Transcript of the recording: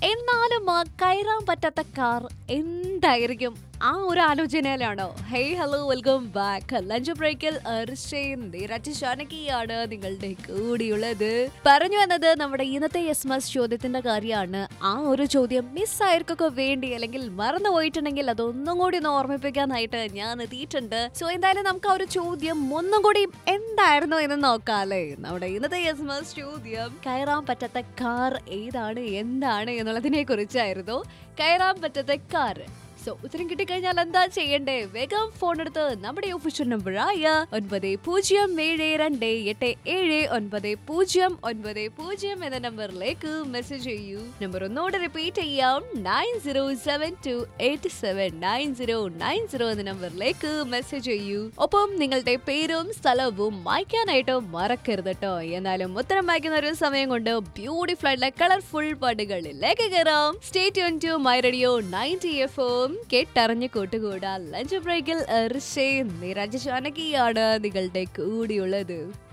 എന്നാലും ആ കയറാൻ പറ്റാത്ത കാർ എന്തായിരിക്കും ആ ഒരു ആലോചനയിലാണോ hey hello welcome back lunch ബ്രേക്കിൽ ാണ് നിങ്ങളുടെ കൂടിയുള്ളത് പറഞ്ഞു വന്നത് നമ്മുടെ ഇന്നത്തെ എസ് മസ് ചോദ്യത്തിന്റെ കാര്യമാണ് ആ ഒരു ചോദ്യം മിസ് ആയവർക്കൊക്കെ വേണ്ടി അല്ലെങ്കിൽ മറന്നു പോയിട്ടുണ്ടെങ്കിൽ അതൊന്നും കൂടി ഒന്ന് ഓർമ്മിപ്പിക്കാനായിട്ട് ഞാൻ എത്തിയിട്ടുണ്ട് സോ എന്തായാലും നമുക്ക് ആ ഒരു ചോദ്യം ഒന്നും കൂടി എന്തായിരുന്നു എന്ന് നോക്കാല്ലേ നമ്മുടെ ഇന്നത്തെ എസ് മസ് ചോദ്യം കയറാൻ പറ്റാത്ത കാർ ഏതാണ് എന്താണ് എന്നുള്ളതിനെ കുറിച്ചായിരുന്നു കയറാൻ പറ്റാത്ത കാർ സോ ഉത്തരം കിട്ടിക്കഴിഞ്ഞാൽ എന്താ ചെയ്യണ്ടേ വേഗം ഫോൺ എടുത്ത് നമ്മുടെ ഒഫീഷ്യൽ നമ്പറായ ഒൻപത് പൂജ്യം ഏഴ് രണ്ട് എട്ട് ഏഴ് ഒൻപത് പൂജ്യം ഒൻപത് പൂജ്യം എന്ന നമ്പറിലേക്ക് മെസ്സേജ് ചെയ്യൂ നമ്പർ ഒന്നുകൂടെ റിപ്പീറ്റ് ചെയ്യാം nine zero seven two eight seven nine zero nine zero എന്ന നമ്പറിലേക്ക് മെസ്സേജ് ചെയ്യൂ ഒപ്പം നിങ്ങളുടെ പേരും സ്ഥലവും വായിക്കാനായിട്ട് മറക്കരുത് കേട്ടോ എന്നാലും ഉത്തരം വായിക്കുന്ന ഒരു സമയം കൊണ്ട് ബ്യൂട്ടിഫുൾ ആയിട്ടുള്ള കളർഫുൾ പാട്ടുകളിലേക്ക് കയറാം stay tune to my radio ninety F M കേട്ടറിഞ്ഞ് കൂട്ടുകൂടാ ലഞ്ച് ബ്രേക്കിൽ നിരജ ജാനകിയാണ് നിങ്ങളുടെ കൂടിയുള്ളത്